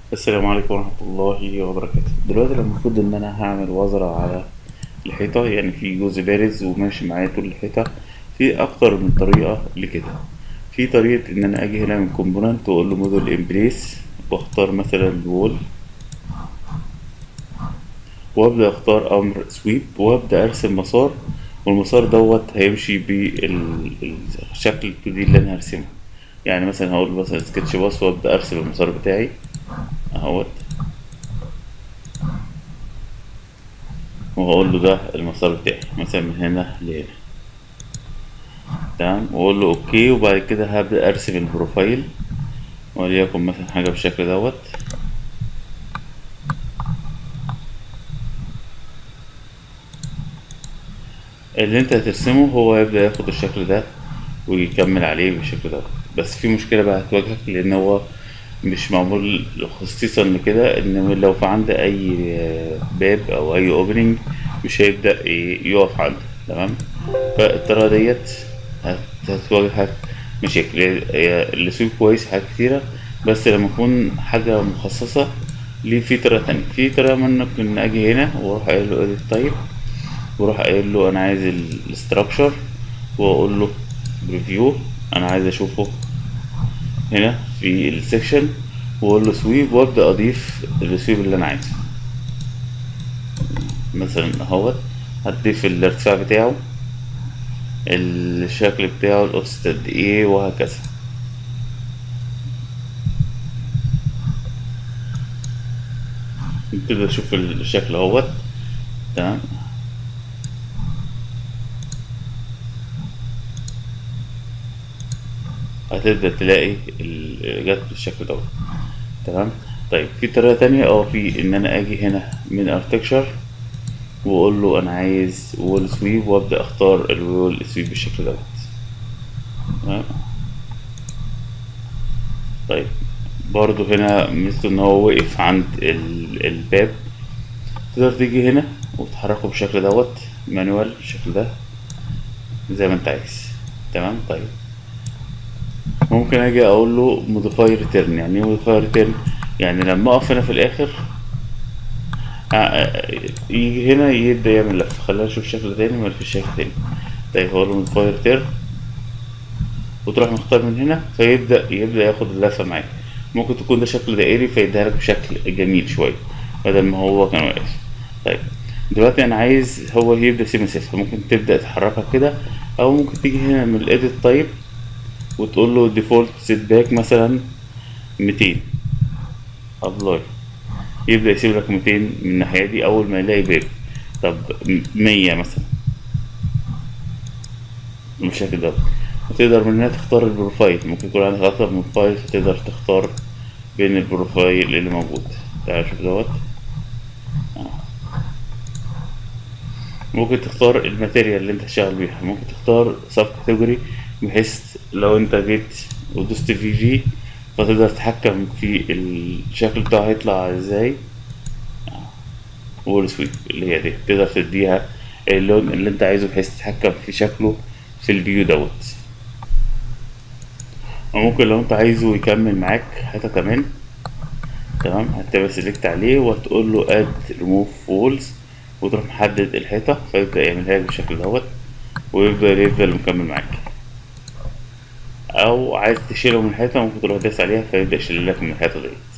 السلام عليكم ورحمة الله وبركاته دلوقتي لما المفروض ان انا هعمل وزرة على الحيطة يعني في جزء بارز وماشي معايا طول الحيطة في اكتر من طريقة لكده في طريقة ان انا اجي هنا من كومبوننت واقول له موديل امبليس واختار مثلا الوول وابدا اختار امر سويب وابدا ارسم مسار والمسار دوت هيمشي بالشكل ال 2 دي اللي انا هرسمه يعني مثلا هقول مثلا سكتش باص وابدا ارسم المسار بتاعي اهوت وهقول له ده المسار بتاعي مثلا من هنا لهنا تمام واقول له اوكي وبعد كده هبدا ارسم البروفايل وليكن مثلا حاجه بالشكل دوت اللي انت هترسمه هو يبدا ياخد الشكل ده ويكمل عليه بالشكل ده بس في مشكله بقى هتواجهك لان هو مش معمول خصيصا لكده ان لو في عندي اي باب او اي اوبننج مش هيبدا يقف عنده تمام فالطريقه ديت هتواجهك مشاكل السويب كويس حاجات كتيره بس لما يكون حاجه مخصصه ليه في طريقه تانية في طريقه ممكن اجي هنا واروح قايل له اديت تايب واروح قايل له انا عايز الاستراكشر واقول له بريفيو انا عايز اشوفه هنا في السكشن واقول له سويب وابدا اضيف السويب اللي انا عايزه مثلا اهوت هضيف الارتفاع بتاعه الشكل بتاعه الاوفست قد ايه وهكذا نبتدي اشوف الشكل اهوت تمام هتبدأ تلاقي جت بالشكل دوت تمام طيب في طريقة تانية اه في ان انا اجي هنا من ارتكشر واقول له انا عايز وول سويب وابدأ اختار الوول سويب بالشكل دوت تمام طيب برضو هنا مثل ان هو وقف عند الباب تقدر تيجي هنا وتحركه بالشكل دوت مانوال بالشكل ده زي ما انت عايز تمام طيب ممكن اجي اقول له موديفاي ريتيرن يعني ايه موديفاي ريتيرن يعني لما اقف هنا في الاخر يجي هنا يبدا يعمل لفه خلينا نشوف شكل تاني ما في شكل تاني طيب هقول له موديفاي ريتيرن وتروح مختار من هنا فيبدا يبدا ياخد اللفه معاك ممكن تكون ده شكل دائري فيديها لك بشكل جميل شويه بدل ما هو كان واقف طيب دلوقتي انا عايز هو يبدا يسيب مسافه ممكن تبدا تحركها كده او ممكن تيجي هنا من الايديت تايب وتقول له ديفولت سيت باك مثلا 200 ابلاي يبدا يسيب لك 200 من الناحيه دي اول ما يلاقي باب طب 100 مثلا بالشكل ده وتقدر من هنا تختار البروفايل ممكن يكون عندك اكتر من فايل فتقدر تختار بين البروفايل اللي موجود تعال شوف دوت ممكن تختار الماتيريال اللي انت شغال بيها ممكن تختار سب كاتيجوري بحيث لو انت جيت ودوست في جي فتقدر تتحكم في الشكل بتاعه هيطلع ازاي وول سويب اللي هي دي تقدر تديها اللون اللي انت عايزه بحيث تتحكم في شكله في الفيو دوت وممكن لو انت عايزه يكمل معاك حتى كمان تمام هتبقى سيلكت عليه وتقول له اد ريموف وولز وتروح محدد الحيطة فيبدأ يعملها لك بالشكل دوت ويفضل يفضل مكمل معاك او عايز تشيله من الحيطه ممكن تروح داس عليها فيبدا يشيل لك من الحيطه دي